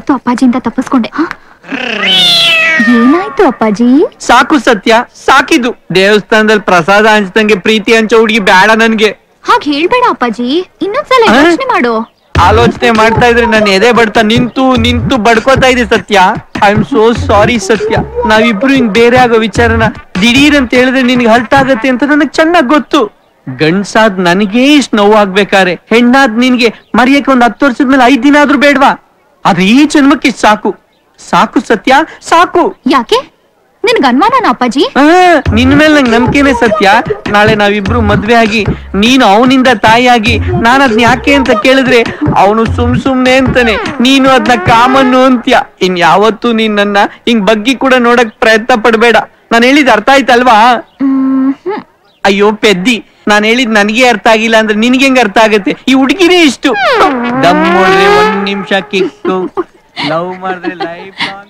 ಇವತ್ತು ಅಪ್ಪಾಜಿಯಿಂದ ತಪ್ಪಿಸ್ಕೊಂಡೆ ಹ? ಏನಾಯ್ತು ಅಪ್ಪಾಜಿ ಸಾಕು ಸತ್ಯ ಸಾಕಿದು ದೇವಸ್ಥಾನದಲ್ಲಿ ಪ್ರಸಾದ ಹಂಚ್ದಂಗೆ ಪ್ರೀತಿ ಹಂಚೋ ಹುಡುಗಿ ಬೇಡ ನನ್ಗೆ ಹಾಗ್ ಹೇಳ್ಬೇಡ ಅಪ್ಪಾಜಿ ಇನ್ನೊಂದ್ಸಲ ಆ? ಯೋಚನೆ ಮಾಡು ಆಲೋಚನೆ ಮಾಡ್ತಾ ಇದ್ರೆ ನನ್ನ ಎದೆ ಬಡ್ತಾ ನಿಂತು ನಿಂತು ಬಡ್ಕೋತಾ ಇದೆ ಸತ್ಯ ಐ ಆಮ್ ಸೋ ಸಾರಿ ಸತ್ಯ ನಾವಿಬ್ರು ಹಿಂಗ್ ಬೇರೆ ಆಗೋ ವಿಚಾರನ ದಿಢೀರ್ ಅಂತ ಹೇಳಿದ್ರೆ ನಿನ್ಗೆ ಹರ್ಟ್ ಆಗತ್ತೆ ಅಂತ ನನಗ್ ಚೆನ್ನಾಗ್ ಗೊತ್ತು ಗಂಡ್ಸಾದ್ ನನಗೇ ಇಷ್ಟ ನೋವಾಗ್ಬೇಕಾರೆ ಹೆಣ್ಣಾದ್ ನಿನ್ಗೆ ಮರಿಯಕ್ಕೆ ಒಂದ್ ಹತ್ತು ವರ್ಷದ ಮೇಲೆ ಐದ್ ದಿನ ಆದ್ರೂ ಬೇಡ್ವಾ ಆದ್ರೆ ಈ ಜನ್ಮಕ್ಕೆ ಇಷ್ಟ್ ಸಾಕು ಸಾಕು ಸತ್ಯ ಸಾಕು ಯಾಕೆ ನಿನ್ಗ ಅನುಮಾನನ ಅಪ್ಪಾಜಿ ಆ, ನಿನ್ ಮೇಲೆ ನಂಗೆ ನಂಬಿಕೆನೆ ಸತ್ಯ ನಾಳೆ ನಾವಿಬ್ರು ಮದ್ವೆ ಆಗಿ ನೀನು ಅವನಿಂದ ತಾಯಿಯಾಗಿ ನಾನು ಅದ್ನ ಯಾಕೆ ಅಂತ ಕೇಳಿದ್ರೆ ಅವನು ಸುಮ್ ಸುಮ್ನೆ ಅಂತಾನೆ ನೀನು ಅದನ್ನ ಕಾಮನ್ನು ಅಂತ್ಯ ಇನ್ ಯಾವತ್ತೂ ನೀನ್ ನನ್ನ ಹಿಂಗ್ ಬಗ್ಗಿ ಕೂಡ ನೋಡಕ್ ಪ್ರಯತ್ನ ಪಡ್ಬೇಡ ನಾನು ಹೇಳಿದ್ ಅರ್ಥ ಆಯ್ತಲ್ವಾ ಮ್, ಹ್ಮ್. ಅಯ್ಯೋ ಪೆದ್ದಿ ನಾನು ಹೇಳಿದ್ ನನಗೆ ಅರ್ಥ ಆಗಿಲ್ಲ ಅಂದ್ರೆ ನಿನ್ಗೆ ಹೆಂಗ್ ಅರ್ಥ ಆಗತ್ತೆ ಈ ಹುಡುಗಿನೇ ಇಷ್ಟು ದಮ್ ಹೊಡ್ರೆ ಒಂದ್ ನಿಮಿಷ ಕಿಕ್ಕು ಲವ್ ಮಾಡಿದ್ರೆ ಲೈಫ್ ಲಾಂಗ್